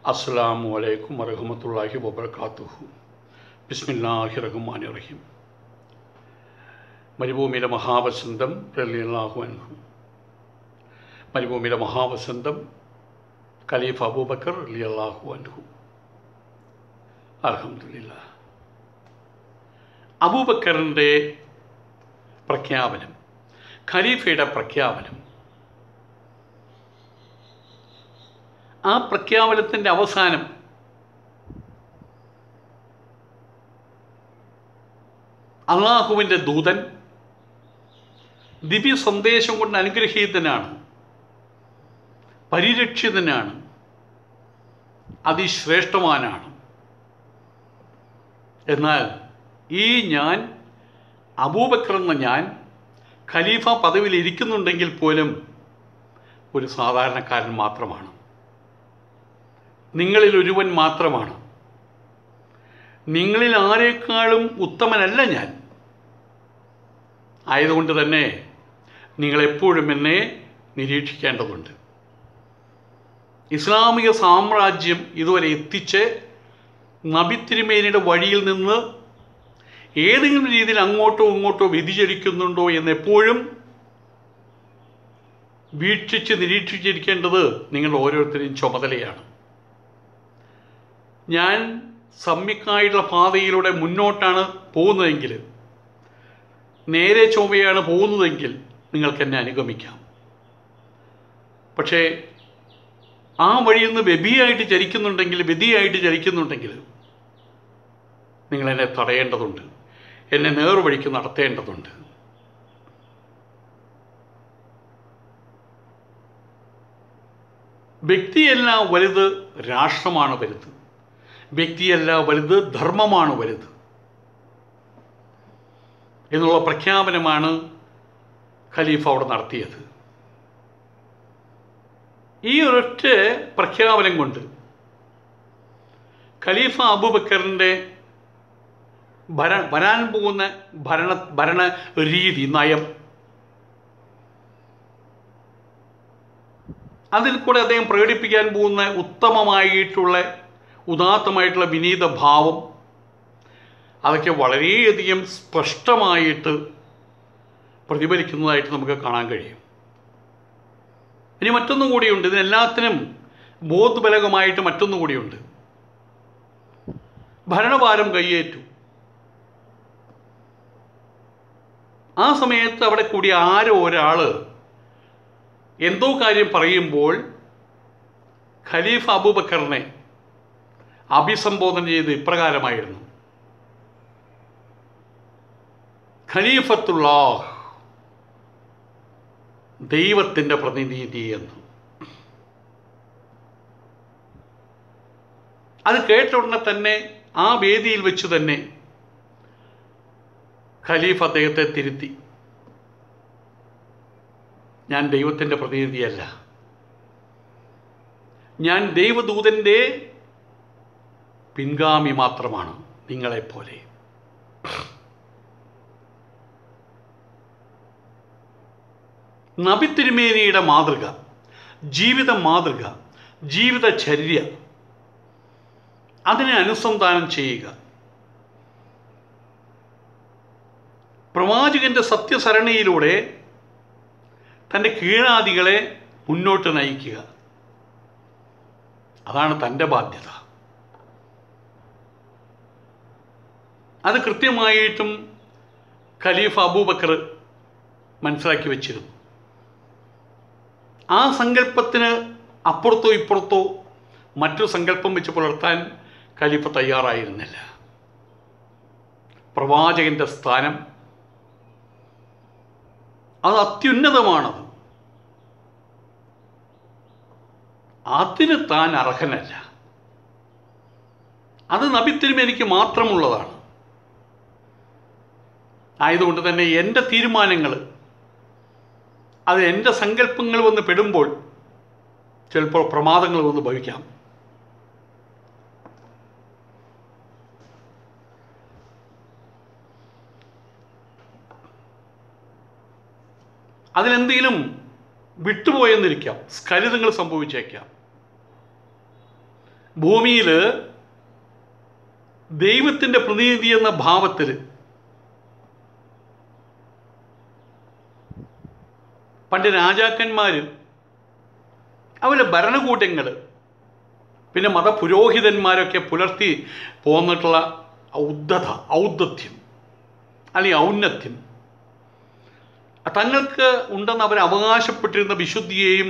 അസ്സലാമു അലൈക്കും വറഹമത്തല്ലാഹി വബർക്കാത്തുഹു ബിസ്മില്ലാഹി റഹ്മാൻ റഹീം മരുഭൂമിയിലെ മഹാവസന്തം റലിയല്ലാഹു അൻഹു മരുഭൂമിയിലെ മഹാവസന്തം ഖലീഫ് അബൂബക്കർ റലിയല്ലാഹു അൻഹു അലഹമില്ല അബൂബക്കറിൻ്റെ പ്രഖ്യാപനം ഖലീഫയുടെ പ്രഖ്യാപനം ആ പ്രഖ്യാപനത്തിൻ്റെ അവസാനം അള്ളാഹുവിൻ്റെ ദൂതൻ ദിവ്യ സന്ദേശം കൊണ്ട് അനുഗ്രഹീതനാണ് പരിരക്ഷിതനാണ് അതിശ്രേഷ്ഠവാനാണ് എന്നാൽ ഈ ഞാൻ അബൂബക്കർ എന്ന ഞാൻ ഖലീഫ പദവിയിൽ ഇരിക്കുന്നുണ്ടെങ്കിൽ പോലും ഒരു സാധാരണക്കാരൻ മാത്രമാണ് നിങ്ങളിൽ ഒരുവൻ മാത്രമാണ് നിങ്ങളിൽ ആരെക്കാളും ഉത്തമനല്ല ഞാൻ ആയതുകൊണ്ട് തന്നെ നിങ്ങളെപ്പോഴും എന്നെ നിരീക്ഷിക്കേണ്ടതുണ്ട് ഇസ്ലാമിക സാമ്രാജ്യം ഇതുവരെ എത്തിച്ച് നബിത്തിരുമേനിയുടെ വഴിയിൽ നിന്ന് ഏതെങ്കിലും രീതിയിൽ അങ്ങോട്ടോ ഇങ്ങോട്ടോ വ്യതിചരിക്കുന്നുണ്ടോ എന്ന് എപ്പോഴും വീക്ഷിച്ച് നിരീക്ഷിച്ചിരിക്കേണ്ടത് നിങ്ങൾ ഓരോരുത്തരെയും ചുമതലയാണ് ഞാൻ സമ്യക്കായിട്ടുള്ള പാതയിലൂടെ മുന്നോട്ടാണ് പോകുന്നതെങ്കിൽ നേരെ ചൊവ്വയാണ് പോകുന്നതെങ്കിൽ നിങ്ങൾക്ക് എന്നെ അനുഗമിക്കാം പക്ഷേ ആ വഴിയിൽ നിന്ന് വ്യഭിയായിട്ട് ചരിക്കുന്നുണ്ടെങ്കിൽ വ്യതിയായിട്ട് ചരിക്കുന്നുണ്ടെങ്കിൽ നിങ്ങളെന്നെ തടയേണ്ടതുണ്ട് എന്നെ നേർവഴിക്ക് നടത്തേണ്ടതുണ്ട് വ്യക്തിയല്ല വലുത് രാഷ്ട്രമാണ് വലുത് വ്യക്തിയല്ല വലുത് ധർമ്മമാണ് വലുത് എന്നുള്ള പ്രഖ്യാപനമാണ് ഖലീഫ അവിടെ നടത്തിയത് ഈ ഒരൊറ്റ പ്രഖ്യാപനം കൊണ്ട് ഖലീഫ അബൂബക്കറിൻ്റെ ഭര വരാൻ പോകുന്ന ഭരണ ഭരണ രീതി നയം അതിൽ കൂടെ അദ്ദേഹം പ്രകടിപ്പിക്കാൻ പോകുന്ന ഉത്തമമായിട്ടുള്ള ഉദാത്തമായിട്ടുള്ള വിനീത ഭാവം അതൊക്കെ വളരെയധികം സ്പഷ്ടമായിട്ട് പ്രതിഫലിക്കുന്നതായിട്ട് നമുക്ക് കാണാൻ കഴിയും ഇനി മറ്റൊന്നും കൂടിയുണ്ട് ഇതിനെല്ലാത്തിനും ബോധബലകമായിട്ട് മറ്റൊന്നും കൂടിയുണ്ട് ഭരണഭാരം കൈയേറ്റു ആ സമയത്ത് അവിടെ കൂടി ആരോ ഒരാൾ എന്തോ കാര്യം പറയുമ്പോൾ ഖലീഫ അബൂബക്കറിനെ അഭിസംബോധന ചെയ്ത് ഇപ്രകാരമായിരുന്നു ഖലീഫത്തുള്ള ദൈവത്തിൻ്റെ പ്രതിനിധി എന്ന് അത് കേട്ട ഉടനെ തന്നെ ആ വേദിയിൽ വെച്ച് തന്നെ ഖലീഫ് അദ്ദേഹത്തെ തിരുത്തി ഞാൻ ദൈവത്തിൻ്റെ പ്രതിനിധിയല്ല ഞാൻ ദൈവദൂതൻ്റെ പിൻഗാമി മാത്രമാണ് നിങ്ങളെപ്പോലെ നബി തിരുമേനിയുടെ മാതൃക ജീവിത മാതൃക ജീവിതചര്യ അതിനെ അനുസന്ധാനം ചെയ്യുക പ്രവാചകന്റെ സത്യസരണിയിലൂടെ തൻ്റെ കീഴാദികളെ മുന്നോട്ട് നയിക്കുക അതാണ് തൻ്റെ ബാധ്യത അത് കൃത്യമായിട്ടും ഖലീഫ് അബൂബക്കർ മനസ്സിലാക്കി വച്ചിരുന്നു ആ സങ്കല്പത്തിന് അപ്പുറത്തോ ഇപ്പുറത്തോ മറ്റൊരു സങ്കല്പം വെച്ച് പുലർത്താൻ ഖലീഫ തയ്യാറായിരുന്നില്ല പ്രവാചകന്റെ സ്ഥാനം അത് അത്യുന്നതമാണത് അതിന് താൻ അർഹനല്ല അത് നബിത്തിരുമേനിക്ക് മാത്രമുള്ളതാണ് ആയതുകൊണ്ട് തന്നെ എൻ്റെ തീരുമാനങ്ങൾ അത് എൻ്റെ സങ്കല്പങ്ങൾ വന്ന് പെടുമ്പോൾ ചിലപ്പോൾ പ്രമാദങ്ങൾ വന്ന് ഭവിക്കാം അതിലെന്തെങ്കിലും വിട്ടുപോയെന്നിരിക്കാം സ്ഖലിതങ്ങൾ സംഭവിച്ചേക്കാം ഭൂമിയിൽ ദൈവത്തിൻ്റെ പ്രതിനിധി എന്ന ഭാവത്തിൽ പണ്ട് രാജാക്കന്മാരും അവരുടെ ഭരണകൂട്ടങ്ങൾ പിന്നെ മതപുരോഹിതന്മാരൊക്കെ പുലർത്തി പോന്നിട്ടുള്ള ഔദ്ധത ഔദ്ധത്യം അല്ലെങ്കിൽ ഔന്നത്യം തങ്ങൾക്ക് ഉണ്ടെന്ന് അവർ അവകാശപ്പെട്ടിരുന്ന വിശുദ്ധിയെയും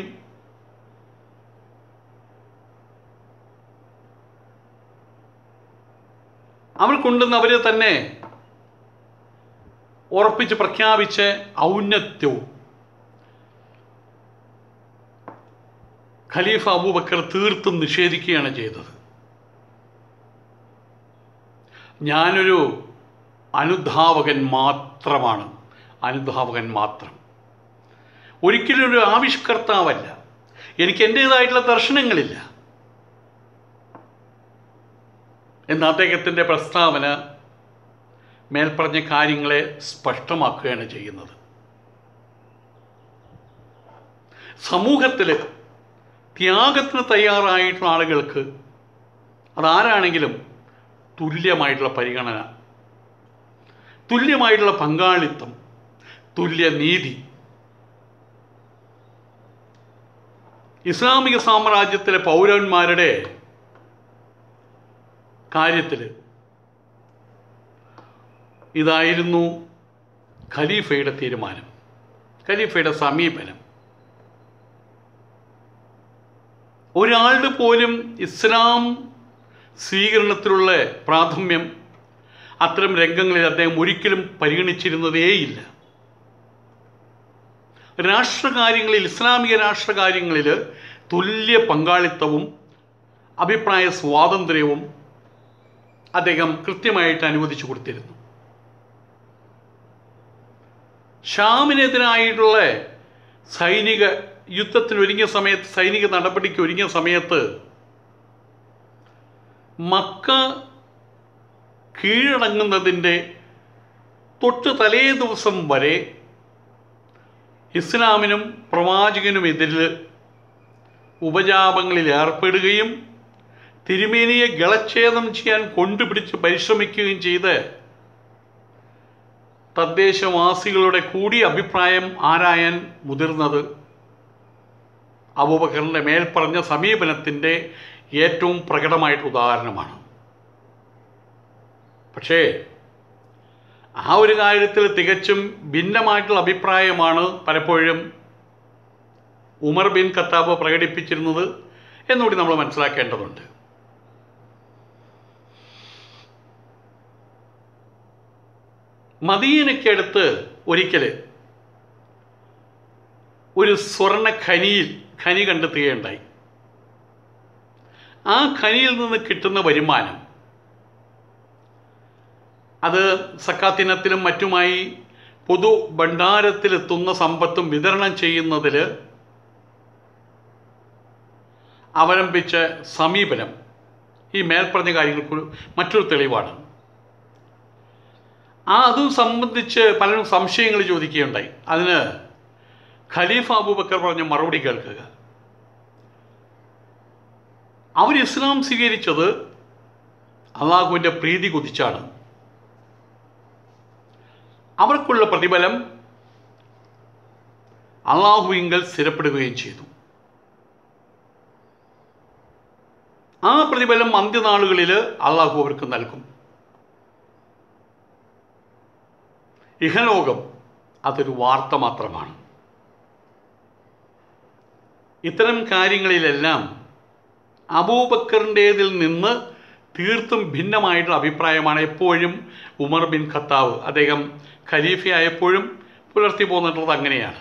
അവർക്കുണ്ടെന്ന് അവർ തന്നെ ഉറപ്പിച്ച് പ്രഖ്യാപിച്ച ഔന്നത്യവും ഖലീഫ അബൂബക്കർ തീർത്തും നിഷേധിക്കുകയാണ് ചെയ്തത് ഞാനൊരു അനുധാവകൻ മാത്രമാണ് അനുധാവകൻ മാത്രം ഒരിക്കലും ഒരു ആവിഷ്കർത്താവല്ല എനിക്ക് എൻ്റേതായിട്ടുള്ള ദർശനങ്ങളില്ല എന്ന അദ്ദേഹത്തിൻ്റെ പ്രസ്താവന മേൽപ്പറഞ്ഞ കാര്യങ്ങളെ സ്പഷ്ടമാക്കുകയാണ് ചെയ്യുന്നത് സമൂഹത്തിൽ ത്യാഗത്തിന് തയ്യാറായിട്ടുള്ള ആളുകൾക്ക് അതാരാണെങ്കിലും തുല്യമായിട്ടുള്ള പരിഗണന തുല്യമായിട്ടുള്ള പങ്കാളിത്തം തുല്യനീതി ഇസ്ലാമിക സാമ്രാജ്യത്തിലെ പൗരന്മാരുടെ കാര്യത്തിൽ ഇതായിരുന്നു ഖലീഫയുടെ തീരുമാനം ഖലീഫയുടെ സമീപനം ഒരാളുടെ പോലും ഇസ്ലാം സ്വീകരണത്തിലുള്ള പ്രാഥമ്യം അത്തരം രംഗങ്ങളിൽ അദ്ദേഹം ഒരിക്കലും പരിഗണിച്ചിരുന്നതേയില്ല രാഷ്ട്രകാര്യങ്ങളിൽ ഇസ്ലാമിക രാഷ്ട്രകാര്യങ്ങളിൽ തുല്യ പങ്കാളിത്തവും അഭിപ്രായ സ്വാതന്ത്ര്യവും അദ്ദേഹം കൃത്യമായിട്ട് അനുവദിച്ചു കൊടുത്തിരുന്നു ഷാമിനെതിരായിട്ടുള്ള സൈനിക യുദ്ധത്തിന് ഒരുങ്ങിയ സമയത്ത് സൈനിക നടപടിക്ക് ഒരുങ്ങിയ സമയത്ത് മക്ക കീഴടങ്ങുന്നതിൻ്റെ തൊട്ട് തലേ ദിവസം വരെ ഇസ്ലാമിനും പ്രവാചകനുമെതിരിൽ ഉപജാപങ്ങളിൽ ഏർപ്പെടുകയും തിരുമേനിയെ ഗളച്ഛേദം ചെയ്യാൻ കൊണ്ടുപിടിച്ച് പരിശ്രമിക്കുകയും ചെയ്ത് തദ്ദേശവാസികളുടെ കൂടി അഭിപ്രായം ആരായാൻ മുതിർന്നത് അബൂബക്കറിൻ്റെ മേൽപ്പറഞ്ഞ സമീപനത്തിൻ്റെ ഏറ്റവും പ്രകടമായിട്ട് ഉദാഹരണമാണ് പക്ഷേ ആ ഒരു കാര്യത്തിൽ തികച്ചും ഭിന്നമായിട്ടുള്ള അഭിപ്രായമാണ് പലപ്പോഴും ഉമർ ബിൻ ഖത്താബ് പ്രകടിപ്പിച്ചിരുന്നത് എന്നുകൂടി നമ്മൾ മനസ്സിലാക്കേണ്ടതുണ്ട് മദീനയ്ക്കടുത്ത് ഒരിക്കൽ ഒരു സ്വർണ്ണ ഖനിയിൽ ഖനി കണ്ടെത്തുകയുണ്ടായി ആ ഖനിയിൽ നിന്ന് കിട്ടുന്ന വരുമാനം അത് സക്കാത്തിനത്തിലും മറ്റുമായി പൊതു ഭണ്ഡാരത്തിലെത്തുന്ന സമ്പത്തും വിതരണം ചെയ്യുന്നതിൽ അവലംബിച്ച സമീപനം ഈ മേൽപ്പറഞ്ഞ കാര്യങ്ങൾക്ക് മറ്റൊരു തെളിവാണ് ആ അതും സംബന്ധിച്ച് പലരും സംശയങ്ങൾ ചോദിക്കുകയുണ്ടായി അതിന് ഖലീഫ അബൂബക്കർ പറഞ്ഞ മറുപടി കേൾക്കുക അവർ ഇസ്ലാം സ്വീകരിച്ചത് അള്ളാഹുവിൻ്റെ പ്രീതി കുതിച്ചാണ് അവർക്കുള്ള പ്രതിഫലം അള്ളാഹുവിങ്കൽ സ്ഥിരപ്പെടുകയും ചെയ്തു ആ പ്രതിഫലം അന്ത്യനാളുകളിൽ അള്ളാഹു അവർക്ക് നൽകും ഇഹലോകം അതൊരു വാർത്ത മാത്രമാണ് ഇത്തരം കാര്യങ്ങളിലെല്ലാം അബൂബക്കറിൻ്റേതിൽ നിന്ന് തീർത്തും ഭിന്നമായിട്ടുള്ള അഭിപ്രായമാണ് എപ്പോഴും ഉമർ ബിൻ ഖത്താവ് അദ്ദേഹം ഖലീഫയായപ്പോഴും പുലർത്തി പോന്നിട്ടുള്ളത് അങ്ങനെയാണ്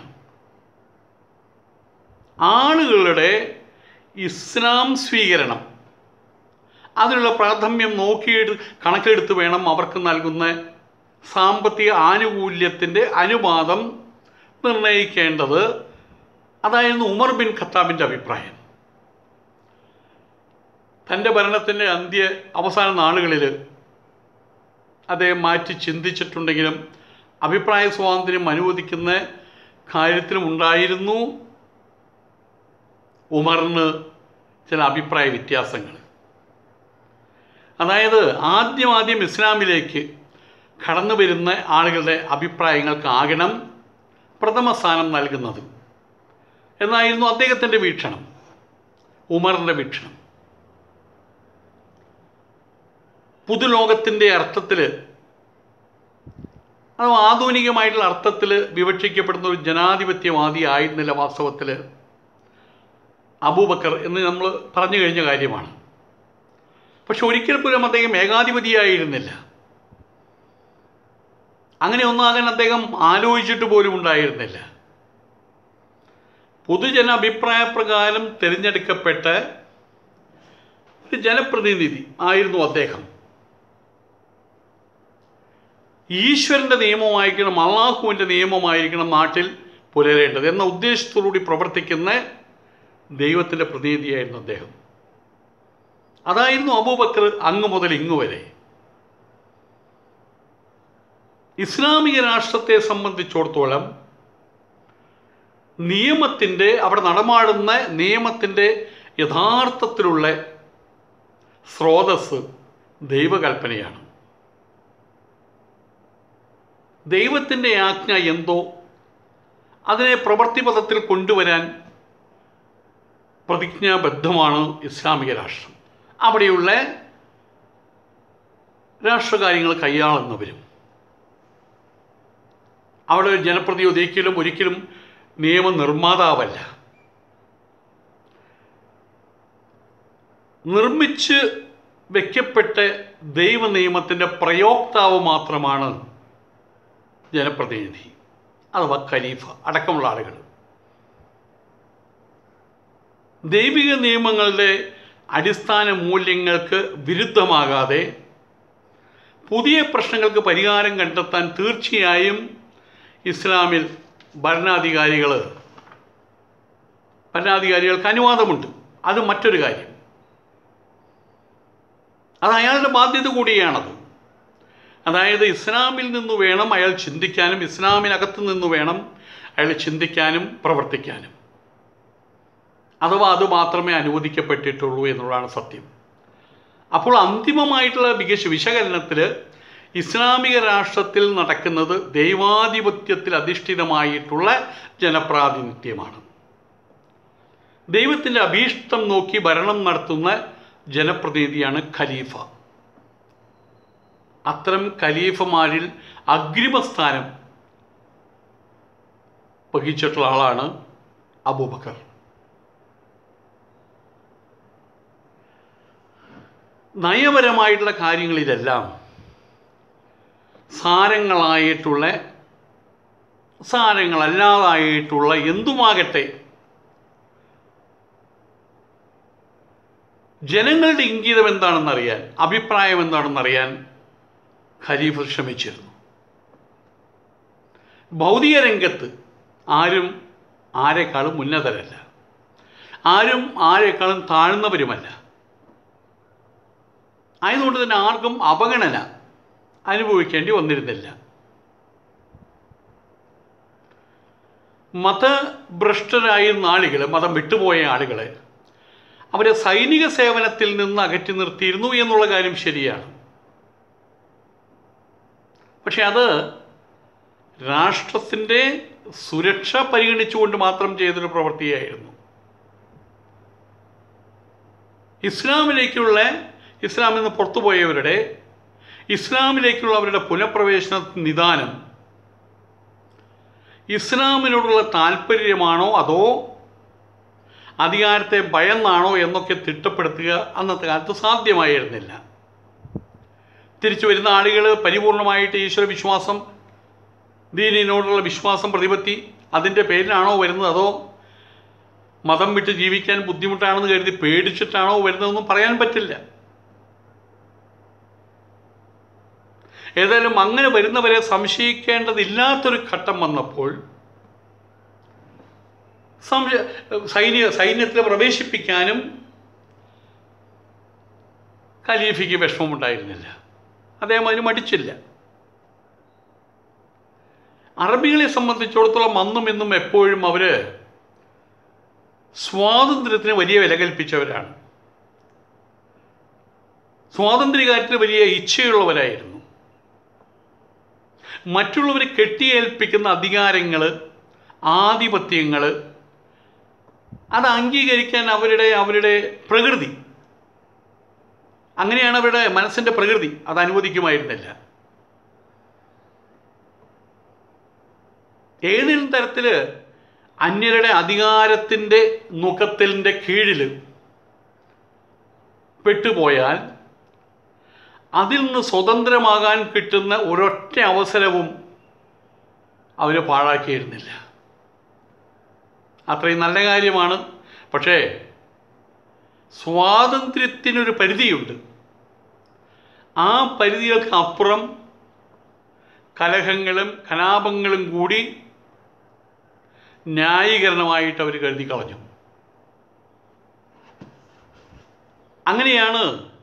ആളുകളുടെ ഇസ്ലാം സ്വീകരണം അതിനുള്ള പ്രാഥമ്യം നോക്കിയിട്ട് കണക്കെടുത്ത് വേണം അവർക്ക് നൽകുന്ന സാമ്പത്തിക ആനുകൂല്യത്തിൻ്റെ അനുപാതം നിർണ്ണയിക്കേണ്ടത് അതായിരുന്നു ഉമർ ബിൻ ഖത്താബിൻ്റെ അഭിപ്രായം തൻ്റെ ഭരണത്തിൻ്റെ അന്ത്യ അവസാന നാളുകളിൽ അദ്ദേഹം മാറ്റി ചിന്തിച്ചിട്ടുണ്ടെങ്കിലും അഭിപ്രായ സ്വാതന്ത്ര്യം അനുവദിക്കുന്ന കാര്യത്തിലും ഉണ്ടായിരുന്നു ഉമറിന് ചില അഭിപ്രായ വ്യത്യാസങ്ങൾ അതായത് ആദ്യം ആദ്യം ഇസ്ലാമിലേക്ക് കടന്നു വരുന്ന ആളുകളുടെ അഭിപ്രായങ്ങൾക്കാകണം പ്രഥമ സ്ഥാനം നൽകുന്നത് എന്നായിരുന്നു അദ്ദേഹത്തിൻ്റെ വീക്ഷണം ഉമറിൻ്റെ വീക്ഷണം പുതുലോകത്തിൻ്റെ അർത്ഥത്തിൽ അത് ആധുനികമായിട്ടുള്ള അർത്ഥത്തിൽ വിവക്ഷിക്കപ്പെടുന്ന ഒരു ജനാധിപത്യവാദി ആയിരുന്നില്ല വാസ്തവത്തിൽ അബൂബക്കർ എന്ന് നമ്മൾ പറഞ്ഞു കഴിഞ്ഞ കാര്യമാണ് പക്ഷെ ഒരിക്കൽ പോലും അദ്ദേഹം ഏകാധിപതിയായിരുന്നില്ല അങ്ങനെ ഒന്നാകാൻ അദ്ദേഹം ആലോചിച്ചിട്ട് പോലും ഉണ്ടായിരുന്നില്ല പൊതുജന അഭിപ്രായ പ്രകാരം തിരഞ്ഞെടുക്കപ്പെട്ട ഒരു ജനപ്രതിനിധി ആയിരുന്നു അദ്ദേഹം ഈശ്വരൻ്റെ നിയമമായിരിക്കണം അള്ളാഹുവിൻ്റെ നിയമമായിരിക്കണം നാട്ടിൽ പുലരേണ്ടത് എന്ന ഉദ്ദേശത്തോടുകൂടി പ്രവർത്തിക്കുന്ന ദൈവത്തിൻ്റെ പ്രതിനിധിയായിരുന്നു അദ്ദേഹം അതായിരുന്നു അബൂബക്കർ അങ്ങ് മുതൽ ഇങ്ങ് വരെ ഇസ്ലാമിക രാഷ്ട്രത്തെ സംബന്ധിച്ചിടത്തോളം നിയമത്തിൻ്റെ അവിടെ നടമാടുന്ന നിയമത്തിൻ്റെ യഥാർത്ഥത്തിലുള്ള സ്രോതസ് ദൈവകൽപ്പനയാണ് ദൈവത്തിൻ്റെ ആജ്ഞ എന്തോ അതിനെ പ്രവൃത്തിപഥത്തിൽ കൊണ്ടുവരാൻ പ്രതിജ്ഞാബദ്ധമാണ് ഇസ്ലാമിക രാഷ്ട്രം അവിടെയുള്ള രാഷ്ട്രകാര്യങ്ങൾ കൈയാളുന്നവരും അവിടെ ഒരു ജനപ്രതിനിധി ഒരിക്കലും ഒരിക്കലും നിയമനിർമ്മാതാവല്ല നിർമ്മിച്ച് വയ്ക്കപ്പെട്ട ദൈവ നിയമത്തിൻ്റെ പ്രയോക്താവ് മാത്രമാണ് ജനപ്രതിനിധി അഥവാ ഖലീഫ അടക്കമുള്ള ആളുകൾ ദൈവിക നിയമങ്ങളുടെ അടിസ്ഥാന മൂല്യങ്ങൾക്ക് വിരുദ്ധമാകാതെ പുതിയ പ്രശ്നങ്ങൾക്ക് പരിഹാരം കണ്ടെത്താൻ തീർച്ചയായും ഇസ്ലാമിൽ ഭരണാധികാരികൾ ഭരണാധികാരികൾക്ക് അനുവാദമുണ്ട് അത് മറ്റൊരു കാര്യം അത് അയാളുടെ ബാധ്യത കൂടിയാണത് അതായത് ഇസ്ലാമിൽ നിന്ന് വേണം അയാൾ ചിന്തിക്കാനും ഇസ്ലാമിനകത്ത് നിന്ന് വേണം അയാൾ ചിന്തിക്കാനും പ്രവർത്തിക്കാനും അഥവാ അത് മാത്രമേ അനുവദിക്കപ്പെട്ടിട്ടുള്ളൂ എന്നുള്ളതാണ് സത്യം അപ്പോൾ അന്തിമമായിട്ടുള്ള വികസ വിശകലനത്തിൽ ഇസ്ലാമിക രാഷ്ട്രത്തിൽ നടക്കുന്നത് ദൈവാധിപത്യത്തിൽ അധിഷ്ഠിതമായിട്ടുള്ള ജനപ്രാതിനിധ്യമാണ് ദൈവത്തിൻ്റെ അഭീഷ്ടം നോക്കി ഭരണം നടത്തുന്ന ജനപ്രതിനിധിയാണ് ഖലീഫ അത്തരം ഖലീഫമാരിൽ അഗ്രിമസ്ഥാനം വഹിച്ചിട്ടുള്ള ആളാണ് അബൂബക്കർ നയപരമായിട്ടുള്ള കാര്യങ്ങളിലെല്ലാം സാരങ്ങളായിട്ടുള്ള സാരങ്ങളല്ലാതായിട്ടുള്ള എന്തുമാകട്ടെ ജനങ്ങളുടെ ഇംഗിതം എന്താണെന്നറിയാൻ അഭിപ്രായം എന്താണെന്നറിയാൻ ഖലീഫ് ശ്രമിച്ചിരുന്നു ഭൗതിക രംഗത്ത് ആരും ആരെക്കാളും ഉന്നതരല്ല ആരും ആരെക്കാളും താഴ്ന്നവരുമല്ല ആയതുകൊണ്ട് തന്നെ ആർക്കും അവഗണന അനുഭവിക്കേണ്ടി വന്നിരുന്നില്ല മതഭ്രഷ്ടരായിരുന്ന ആളുകൾ മതം വിട്ടുപോയ ആളുകളെ അവരെ സൈനിക സേവനത്തിൽ നിന്ന് അകറ്റി നിർത്തിയിരുന്നു എന്നുള്ള കാര്യം ശരിയാണ് പക്ഷെ അത് രാഷ്ട്രത്തിൻ്റെ സുരക്ഷ പരിഗണിച്ചുകൊണ്ട് മാത്രം ചെയ്തൊരു പ്രവൃത്തിയായിരുന്നു ഇസ്ലാമിലേക്കുള്ള ഇസ്ലാമിൽ നിന്ന് പുറത്തുപോയവരുടെ ഇസ്ലാമിലേക്കുള്ള അവരുടെ പുനഃപ്രവേശന നിദാനം ഇസ്ലാമിനോടുള്ള താല്പര്യമാണോ അതോ അധികാരത്തെ ഭയന്നാണോ എന്നൊക്കെ തിട്ടപ്പെടുത്തുക അന്നത്തെ കാലത്ത് സാധ്യമായിരുന്നില്ല തിരിച്ചു വരുന്ന ആളുകൾ പരിപൂർണമായിട്ട് ഈശ്വര വിശ്വാസം ദീനിനോടുള്ള വിശ്വാസം പ്രതിപത്തി അതിൻ്റെ പേരിലാണോ വരുന്നത് അതോ മതം വിട്ട് ജീവിക്കാൻ ബുദ്ധിമുട്ടാണെന്ന് കരുതി പേടിച്ചിട്ടാണോ വരുന്നതെന്നും പറയാൻ പറ്റില്ല ഏതായാലും അങ്ങനെ വരുന്നവരെ സംശയിക്കേണ്ടതില്ലാത്തൊരു ഘട്ടം വന്നപ്പോൾ സംശയ സൈന്യ സൈന്യത്തിൽ പ്രവേശിപ്പിക്കാനും ഖലീഫയ്ക്ക് വിഷമമുണ്ടായിരുന്നില്ല അദ്ദേഹം അതിന് മടിച്ചില്ല അറബികളെ സംബന്ധിച്ചിടത്തോളം അന്നും ഇന്നും എപ്പോഴും അവർ സ്വാതന്ത്ര്യത്തിന് വലിയ വില കൽപ്പിച്ചവരാണ് സ്വാതന്ത്ര്യകാര്യത്തിൽ വലിയ ഇച്ഛയുള്ളവരായിരുന്നു മറ്റുള്ളവരെ കെട്ടിയേൽപ്പിക്കുന്ന അധികാരങ്ങൾ ആധിപത്യങ്ങൾ അത് അംഗീകരിക്കാൻ അവരുടെ അവരുടെ പ്രകൃതി അങ്ങനെയാണ് അവരുടെ മനസ്സിൻ്റെ പ്രകൃതി അത് അനുവദിക്കുമായിരുന്നില്ല ഏതെങ്കിലും തരത്തിൽ അന്യരുടെ അധികാരത്തിൻ്റെ നുഖത്തിൻ്റെ കീഴിൽ പെട്ടുപോയാൽ അതിൽ നിന്ന് സ്വതന്ത്രമാകാൻ കിട്ടുന്ന ഒരൊറ്റ അവസരവും അവർ പാഴാക്കിയിരുന്നില്ല അത്രയും നല്ല കാര്യമാണ് പക്ഷേ സ്വാതന്ത്ര്യത്തിനൊരു പരിധിയുണ്ട് ആ പരിധികൾക്ക് അപ്പുറം കലഹങ്ങളും കലാപങ്ങളും കൂടി ന്യായീകരണമായിട്ട് അവർ കരുതി കളഞ്ഞു അങ്ങനെയാണ്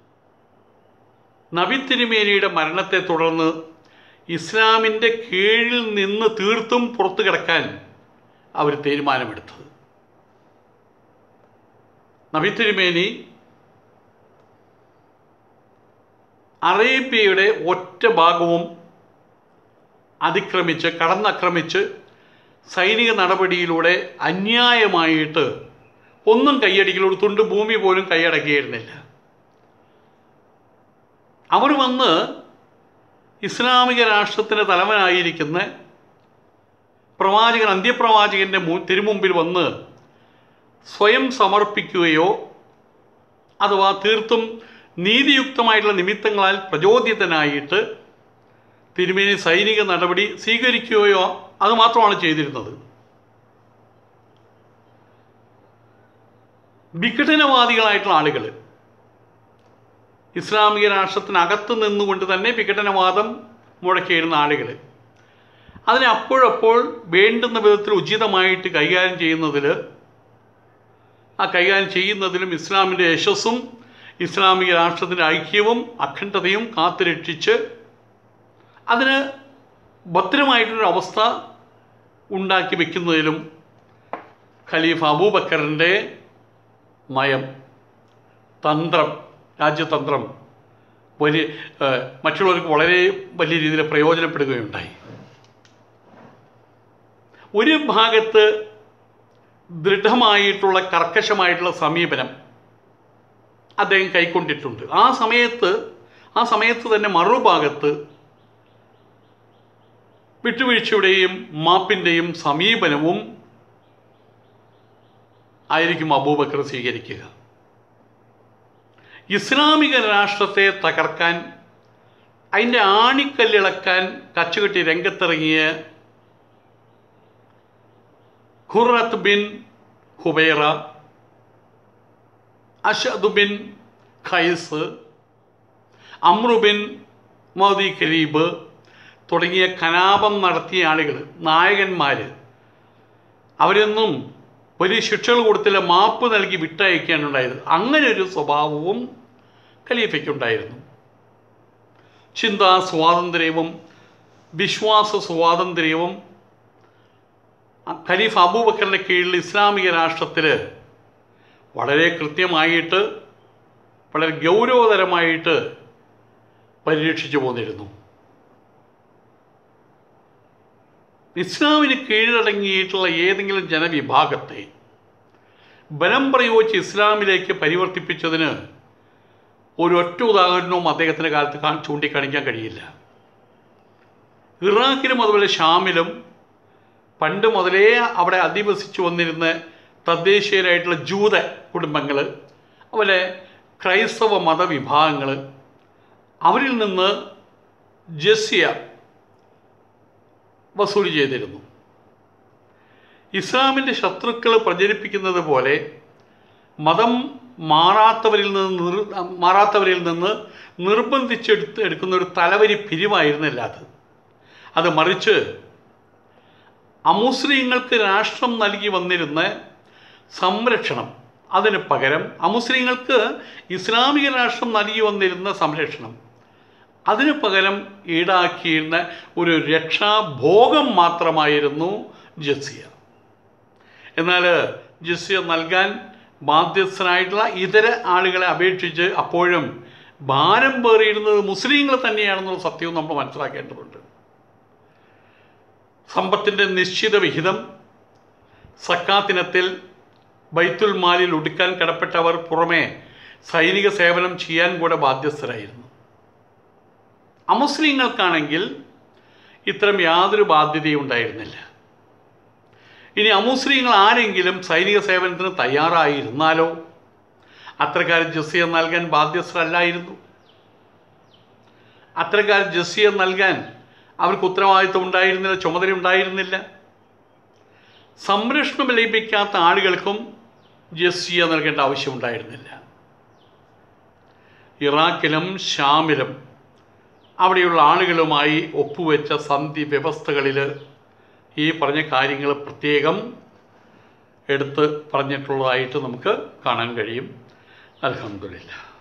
നബി തിരുമേനിയുടെ മരണത്തെ തുടർന്ന് ഇസ്ലാമിൻ്റെ കീഴിൽ നിന്ന് തീർത്തും പുറത്തു കിടക്കാൻ അവർ തീരുമാനമെടുത്തത് നബി തിരുമേനി അറേബ്യയുടെ ഒറ്റ ഭാഗവും അതിക്രമിച്ച് കടന്നാക്രമിച്ച് സൈനിക നടപടിയിലൂടെ അന്യായമായിട്ട് ഒന്നും കൈയടിക്കൽ ഒരു തുണ്ട് ഭൂമി പോലും കൈയടക്കിയിരുന്നില്ല അവർ വന്ന് ഇസ്ലാമിക രാഷ്ട്രത്തിൻ്റെ തലവനായിരിക്കുന്ന പ്രവാചകൻ അന്ത്യപ്രവാചകൻ്റെ മു തിരുമുമ്പിൽ വന്ന് സ്വയം സമർപ്പിക്കുകയോ അഥവാ തീർത്തും നീതിയുക്തമായിട്ടുള്ള നിമിത്തങ്ങളാൽ പ്രചോദിതനായിട്ട് തിരുമേനി സൈനിക നടപടി സ്വീകരിക്കുകയോ അത് മാത്രമാണ് ചെയ്തിരുന്നത് വിഘടനവാദികളായിട്ടുള്ള ആളുകൾ ഇസ്ലാമിക രാഷ്ട്രത്തിനകത്ത് നിന്നുകൊണ്ട് തന്നെ വിഘടനവാദം മുഴക്കിയിരുന്ന ആളുകൾ അതിനെ അപ്പോഴപ്പോൾ വേണ്ടുന്ന വിധത്തിൽ ഉചിതമായിട്ട് കൈകാര്യം ചെയ്യുന്നതിൽ ആ കൈകാര്യം ചെയ്യുന്നതിലും ഇസ്ലാമിൻ്റെ യശസ്സും ഇസ്ലാമിക രാഷ്ട്രത്തിൻ്റെ ഐക്യവും അഖണ്ഡതയും കാത്തുരക്ഷിച്ച് അതിന് ഭദ്രമായിട്ടൊരു അവസ്ഥ ഉണ്ടാക്കി വെക്കുന്നതിലും ഖലീഫ അബൂബക്കറിൻ്റെ മയം തന്ത്രം രാജ്യതന്ത്രം വലിയ ഏഹ്, മറ്റുള്ളവർക്ക് വളരെ വലിയ രീതിയിൽ പ്രയോജനപ്പെടുകയുണ്ടായി ഒരു ഭാഗത്ത് ദൃഢമായിട്ടുള്ള കർക്കശമായിട്ടുള്ള സമീപനം അദ്ദേഹം കൈക്കൊണ്ടിട്ടുണ്ട് ആ സമയത്ത് ആ സമയത്ത് തന്നെ മറുഭാഗത്ത് വിട്ടുവീഴ്ചയുടെയും മാപ്പിൻ്റെയും സമീപനവും ആയിരിക്കും അബൂബക്കർ സ്വീകരിക്കുക ഇസ്ലാമിക രാഷ്ട്രത്തെ തകർക്കാൻ അതിൻ്റെ ആണിക്കല്ലിളക്കാൻ കച്ചുകെട്ടി രംഗത്തിറങ്ങിയ Qurrah bin Hubayra Ashad bin Qais Amr bin Madi Karib തുടങ്ങിയ കലാപം നടത്തിയ ആളുകൾ നായകന്മാർ അവരൊന്നും വലിയ ശിക്ഷകൾ കൊടുത്തില്ല മാപ്പ് നൽകി വിട്ടയക്കുകയാണ് ഉണ്ടായത് അങ്ങനെ ഒരു സ്വഭാവവും ഖലീഫയ്ക്കുണ്ടായിരുന്നു ചിന്താ സ്വാതന്ത്ര്യവും വിശ്വാസ സ്വാതന്ത്ര്യവും ഖലീഫ് അബൂബക്കറിൻ്റെ കീഴിൽ ഇസ്ലാമിക രാഷ്ട്രത്തിൽ വളരെ കൃത്യമായിട്ട് വളരെ ഗൗരവതരമായിട്ട് പരിരക്ഷിച്ചു പോന്നിരുന്നു ഇസ്ലാമിന് കീഴടങ്ങിയിട്ടുള്ള ഏതെങ്കിലും ജനവിഭാഗത്തെ ബലം പ്രയോഗിച്ച് ഇസ്ലാമിലേക്ക് പരിവർത്തിപ്പിച്ചതിന് ഒരൊറ്റ ഉദാഹരണവും അദ്ദേഹത്തിൻ്റെ കാലത്ത് കാ ചൂണ്ടിക്കാണിക്കാൻ കഴിയില്ല ഇറാഖിലും അതുപോലെ ഷാമിലും പണ്ട് മുതലേ അവിടെ അധിവസിച്ചു വന്നിരുന്ന തദ്ദേശീയരായിട്ടുള്ള ജൂത കുടുംബങ്ങൾ അതുപോലെ ക്രൈസ്തവ മതവിഭാഗങ്ങൾ അവരിൽ നിന്ന് ജസ്യ വസൂൽ ചെയ്തിരുന്നു ഇസ്ലാമിൻ്റെ ശത്രുക്കൾ പ്രചരിപ്പിക്കുന്നത് പോലെ മതം മാറാത്തവരിൽ നിന്ന് നിർ മാറാത്തവരിൽ നിന്ന് നിർബന്ധിച്ചെടുത്ത് എടുക്കുന്ന ഒരു തലവരി പിരിവായിരുന്നില്ല അത് അത് മറിച്ച് അമുസ്ലിങ്ങൾക്ക് രാഷ്ട്രം നൽകി വന്നിരുന്ന സംരക്ഷണം അതിന് പകരം അമുസ്ലിങ്ങൾക്ക് ഇസ്ലാമിക രാഷ്ട്രം നൽകി വന്നിരുന്ന സംരക്ഷണം അതിന് പകരം ഈടാക്കിയിരുന്ന ഒരു രക്ഷാഭോഗം മാത്രമായിരുന്നു ജസിയ എന്നാൽ ജസിയ നൽകാൻ ബാധ്യസ്ഥനായിട്ടുള്ള ഇതര ആളുകളെ അപേക്ഷിച്ച് അപ്പോഴും ഭാരം പേറിയിരുന്നത് മുസ്ലിങ്ങൾ തന്നെയാണെന്നുള്ള സത്യവും നമ്മൾ മനസ്സിലാക്കേണ്ടതുണ്ട് സമ്പത്തിൻ്റെ നിശ്ചിത വിഹിതം സക്കാത്തിനത്തിൽ ബൈത്തുൽ മാലിൽ ഒടുക്കാൻ കടപ്പെട്ടവർ പുറമെ സൈനിക സേവനം ചെയ്യാൻ കൂടെ ബാധ്യസ്ഥരായിരുന്നു അമുസ്ലിങ്ങൾക്കാണെങ്കിൽ ഇത്തരം യാതൊരു ബാധ്യതയും ഉണ്ടായിരുന്നില്ല ഇനി അമുസ്ലിങ്ങൾ ആരെങ്കിലും സൈനിക സേവനത്തിന് തയ്യാറായിരുന്നാലോ അത്തരക്കാർ ജസിയ നൽകാൻ ബാധ്യസ്ഥരല്ലായിരുന്നു അത്തരക്കാർ ജസിയ നൽകാൻ അവർക്ക് ഉത്തരവാദിത്വം ഉണ്ടായിരുന്നില്ല ചുമതല ഉണ്ടായിരുന്നില്ല സംരക്ഷണം ലഭിക്കാത്ത ആളുകൾക്കും ജസിയ നൽകേണ്ട ആവശ്യമുണ്ടായിരുന്നില്ല ഇറാഖിലും ഷാമിലും അവിടെയുള്ള ആളുകളുമായി ഒപ്പുവെച്ച സന്ധി വ്യവസ്ഥകളിൽ ഈ പറഞ്ഞ കാര്യങ്ങൾ പ്രത്യേകം എടുത്ത് പറഞ്ഞിട്ടുള്ളതായിട്ട് നമുക്ക് കാണാൻ കഴിയും അലഹമില്ല